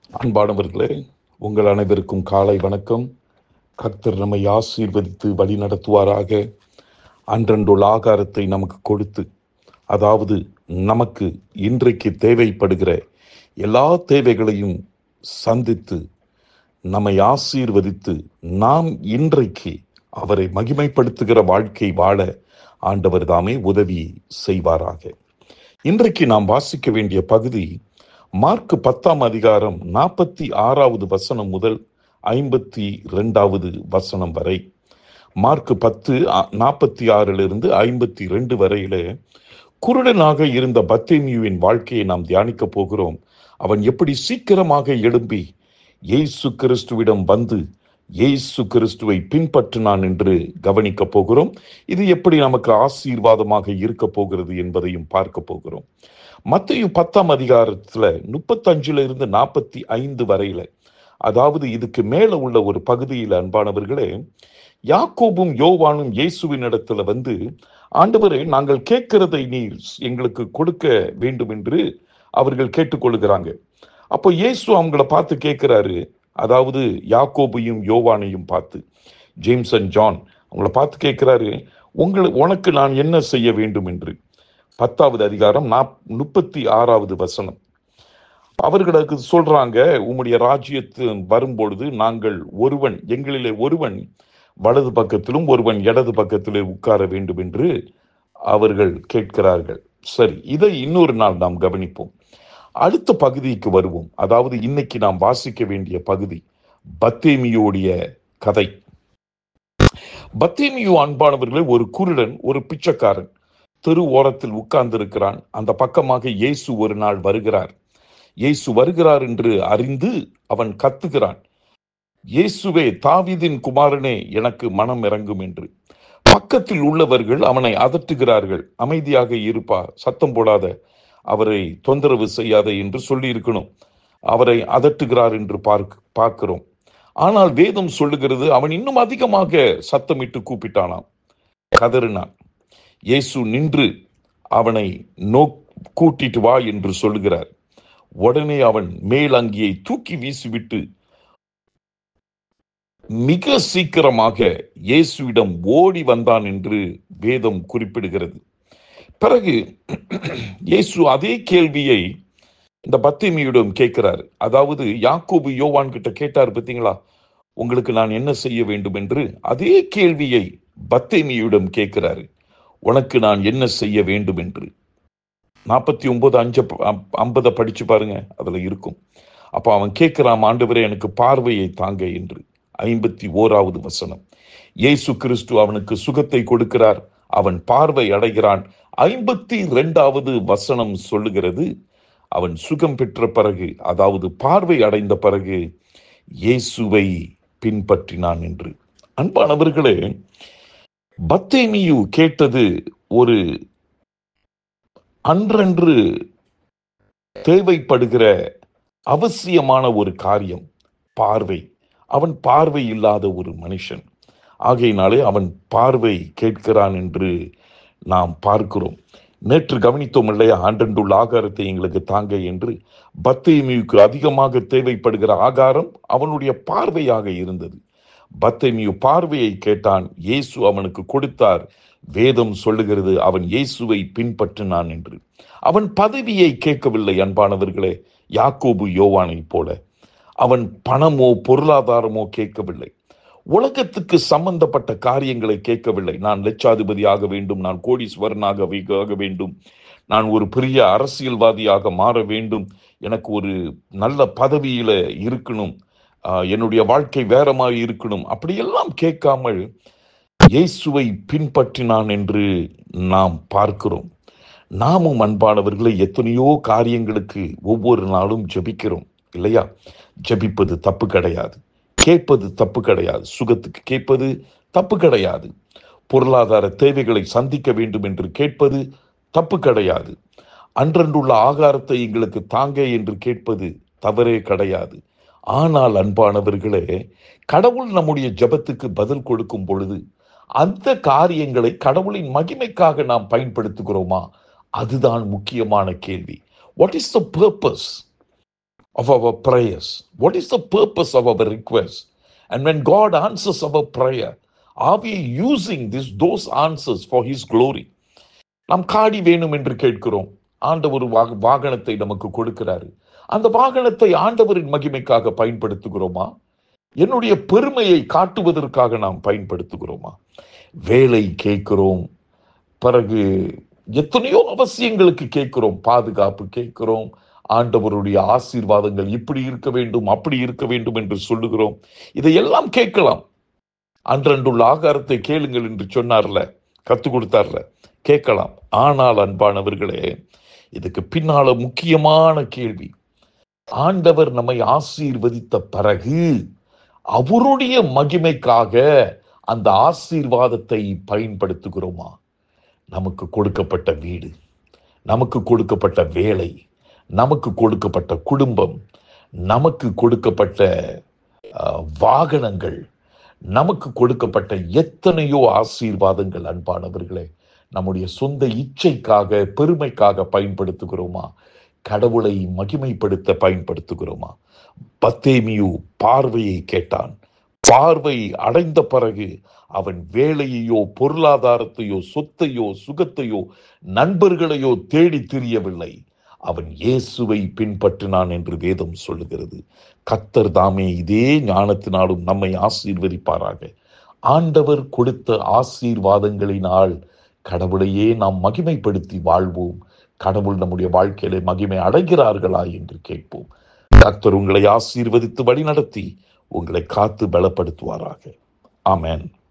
அன்பானவர்களே உங்கள் அனைவருக்கும் காலை வணக்கம் கர்த்தர் நம்மை ஆசீர்வதித்து வழி நடத்துவாராக அன்றன்றுள்ள ஆகாரத்தை நமக்கு கொடுத்து அதாவது நமக்கு இன்றைக்கு தேவைப்படுகிற எல்லா தேவைகளையும் சந்தித்து நம்மை ஆசீர்வதித்து நாம் இன்றைக்கு அவரை மகிமைப்படுத்துகிற வாழ்க்கை வாழ ஆண்டவர் தாமே உதவி செய்வாராக இன்றைக்கு நாம் வாசிக்க வேண்டிய பகுதி மார்க் பத்தாம் அதிகாரம் நாற்பத்தி ஆறாவது வசனம் முதல் ஐம்பத்தி ரெண்டாவது வசனம் வரை மார்க் பத்து நாற்பத்தி ஆறிலிருந்து ஐம்பத்தி ரெண்டு வரையில குருடனாக இருந்த பத்தேமியுவின் வாழ்க்கையை நாம் தியானிக்க போகிறோம் அவன் எப்படி சீக்கிரமாக எழும்பி இயேசு கிறிஸ்துவிடம் வந்து இயேசு கிறிஸ்துவை பின்பற்றினான் என்று கவனிக்க போகிறோம் இது எப்படி நமக்கு ஆசீர்வாதமாக இருக்க போகிறது என்பதையும் பார்க்க போகிறோம் மத்தையும் பத்தாம் அதிகாரத்துல முப்பத்தஞ்சுல இருந்து நாற்பத்தி ஐந்து வரையில அதாவது இதுக்கு மேல உள்ள ஒரு பகுதியில் அன்பானவர்களே யாக்கோபும் யோவானும் இயேசுவின் இடத்துல வந்து ஆண்டவரே நாங்கள் கேட்கிறதை நீர் எங்களுக்கு கொடுக்க வேண்டும் என்று அவர்கள் கேட்டுக்கொள்கிறாங்க அப்போ இயேசு அவங்கள பார்த்து கேட்கிறாரு அதாவது யாக்கோபையும் யோவானையும் பார்த்து ஜேம்ஸ் அண்ட் ஜான் அவங்கள பார்த்து கேட்கிறாரு உங்களை உனக்கு நான் என்ன செய்ய வேண்டும் என்று பத்தாவது அதிகாரம் நாப் முப்பத்தி ஆறாவது வசனம் அவர்களுக்கு சொல்றாங்க உம்முடைய ராஜ்யத்து வரும்பொழுது நாங்கள் ஒருவன் எங்களிலே ஒருவன் வலது பக்கத்திலும் ஒருவன் இடது பக்கத்திலே உட்கார வேண்டும் என்று அவர்கள் கேட்கிறார்கள் சரி இதை இன்னொரு நாள் நாம் கவனிப்போம் அடுத்த பகுதிக்கு வருவோம் அதாவது இன்னைக்கு நாம் வாசிக்க வேண்டிய பகுதி பத்தேமியோடைய கதை பத்தேமியோ அன்பானவர்களே ஒரு குருடன் ஒரு பிச்சைக்காரன் தெரு ஓரத்தில் உட்கார்ந்திருக்கிறான் அந்த பக்கமாக இயேசு ஒரு நாள் வருகிறார் இயேசு வருகிறார் என்று அறிந்து அவன் கத்துகிறான் இயேசுவே தாவிதின் குமாரனே எனக்கு மனம் இறங்கும் என்று பக்கத்தில் உள்ளவர்கள் அவனை அதட்டுகிறார்கள் அமைதியாக இருப்பா சத்தம் போடாத அவரை தொந்தரவு செய்யாத என்று சொல்லி இருக்கணும் அவரை அதட்டுகிறார் என்று பார்க்க பார்க்கிறோம் ஆனால் வேதம் சொல்லுகிறது அவன் இன்னும் அதிகமாக சத்தமிட்டு கூப்பிட்டானாம் கதறினான் இயேசு நின்று அவனை நோ கூட்டிட்டு வா என்று சொல்லுகிறார் உடனே அவன் மேல் அங்கியை தூக்கி வீசிவிட்டு மிக சீக்கிரமாக இயேசுவிடம் ஓடி வந்தான் என்று வேதம் குறிப்பிடுகிறது பிறகு இயேசு அதே கேள்வியை இந்த பத்திமியிடம் கேட்கிறார் அதாவது யாக்கோபு யோவான் கிட்ட கேட்டார் பார்த்தீங்களா உங்களுக்கு நான் என்ன செய்ய வேண்டும் என்று அதே கேள்வியை பத்தேமியிடம் கேட்கிறாரு உனக்கு நான் என்ன செய்ய வேண்டும் என்று நாற்பத்தி ஒன்பது அஞ்சு ஐம்பதை படிச்சு பாருங்க அதுல இருக்கும் அப்ப அவன் கேட்கிறான் ஆண்டவரே எனக்கு பார்வையை தாங்க என்று ஐம்பத்தி ஓராவது வசனம் இயேசு கிறிஸ்து அவனுக்கு சுகத்தை கொடுக்கிறார் அவன் பார்வை அடைகிறான் ஐம்பத்தி இரண்டாவது வசனம் சொல்லுகிறது அவன் சுகம் பெற்ற பிறகு அதாவது பார்வை அடைந்த பிறகு இயேசுவை பின்பற்றினான் என்று அன்பானவர்களே பத்தேமியு கேட்டது ஒரு அன்றன்று தேவைப்படுகிற அவசியமான ஒரு காரியம் பார்வை அவன் பார்வை இல்லாத ஒரு மனுஷன் ஆகையினாலே அவன் பார்வை கேட்கிறான் என்று நாம் பார்க்கிறோம் நேற்று கவனித்தோம் இல்லையா ஆண்டண்டுள்ள ஆகாரத்தை எங்களுக்கு தாங்க என்று பத்தேமியுக்கு அதிகமாக தேவைப்படுகிற ஆகாரம் அவனுடைய பார்வையாக இருந்தது பத்தேமியு பார்வையை கேட்டான் இயேசு அவனுக்கு கொடுத்தார் வேதம் சொல்லுகிறது அவன் இயேசுவை பின்பற்றினான் என்று அவன் பதவியை கேட்கவில்லை அன்பானவர்களே யாக்கோபு யோவானை போல அவன் பணமோ பொருளாதாரமோ கேட்கவில்லை உலகத்துக்கு சம்பந்தப்பட்ட காரியங்களை கேட்கவில்லை நான் லட்சாதிபதி ஆக வேண்டும் நான் கோடீஸ்வரனாக ஆக வேண்டும் நான் ஒரு பெரிய அரசியல்வாதியாக மாற வேண்டும் எனக்கு ஒரு நல்ல பதவியில இருக்கணும் என்னுடைய வாழ்க்கை வேறமாய் இருக்கணும் அப்படியெல்லாம் கேட்காமல் இயேசுவை பின்பற்றினான் என்று நாம் பார்க்கிறோம் நாமும் அன்பானவர்களை எத்தனையோ காரியங்களுக்கு ஒவ்வொரு நாளும் ஜபிக்கிறோம் இல்லையா ஜபிப்பது தப்பு கிடையாது கேட்பது தப்பு கிடையாது சுகத்துக்கு கேட்பது தப்பு கிடையாது பொருளாதார தேவைகளை சந்திக்க வேண்டும் என்று கேட்பது தப்பு கிடையாது அன்றன்றுள்ள ஆகாரத்தை எங்களுக்கு தாங்க என்று கேட்பது தவறே கிடையாது ஆனால் அன்பானவர்களே கடவுள் நம்முடைய ஜபத்துக்கு பதில் கொடுக்கும் பொழுது அந்த காரியங்களை கடவுளின் மகிமைக்காக நாம் பயன்படுத்துகிறோமா அதுதான் முக்கியமான கேள்வி what is the purpose of our prayers? What is the purpose of our request? And when God answers our prayer, are we using this those answers for His glory? நாம் காடி வேணும் என்று கேட்கிறோம் ஆண்டவர் ஒரு வாக- வாகனத்தை நமக்கு கொடுக்கிறாரு அந்த வாகனத்தை ஆண்டவரின் மகிமைக்காக பயன்படுத்துகிறோமா என்னுடைய பெருமையை காட்டுவதற்காக நாம் பயன்படுத்துகிறோமா வேலை கேட்கிறோம் பிறகு எத்தனையோ அவசியங்களுக்கு கேட்கிறோம் பாதுகாப்பு கேட்கிறோம் ஆண்டவருடைய ஆசீர்வாதங்கள் இப்படி இருக்க வேண்டும் அப்படி இருக்க வேண்டும் என்று சொல்லுகிறோம் இதையெல்லாம் கேட்கலாம் அன்றன்றுள்ள ஆகாரத்தை கேளுங்கள் என்று சொன்னார்ல கத்து கொடுத்தார்ல கேட்கலாம் ஆனால் அன்பானவர்களே இதுக்கு பின்னால முக்கியமான கேள்வி ஆண்டவர் நம்மை ஆசீர்வதித்த பிறகு அவருடைய மகிமைக்காக அந்த ஆசீர்வாதத்தை பயன்படுத்துகிறோமா நமக்கு கொடுக்கப்பட்ட வீடு நமக்கு கொடுக்கப்பட்ட வேலை நமக்கு கொடுக்கப்பட்ட குடும்பம் நமக்கு கொடுக்கப்பட்ட அஹ், வாகனங்கள் நமக்கு கொடுக்கப்பட்ட எத்தனையோ ஆசீர்வாதங்கள் அன்பானவர்களே நம்முடைய சொந்த இச்சைக்காக பெருமைக்காக பயன்படுத்துகிறோமா கடவுளை மகிமைப்படுத்த பயன்படுத்துகிறோமா பத்தேமியு பார்வையை கேட்டான் பார்வை அடைந்த பிறகு அவன் வேலையையோ பொருளாதாரத்தையோ சொத்தையோ சுகத்தையோ நண்பர்களையோ தேடி திரியவில்லை அவன் இயேசுவை பின்பற்றினான் என்று வேதம் சொல்லுகிறது கத்தர் தாமே இதே ஞானத்தினாலும் நம்மை ஆசீர்வதிப்பாராக ஆண்டவர் கொடுத்த ஆசீர்வாதங்களினால் கடவுளையே நாம் மகிமைப்படுத்தி வாழ்வோம் கடவுள் நம்முடைய வாழ்க்கையிலே மகிமை அடைகிறார்களா என்று கேட்போம் கர்த்தர் உங்களை ஆசீர்வதித்து வழிநடத்தி உங்களை காத்து பலப்படுத்துவாராக ஆமென்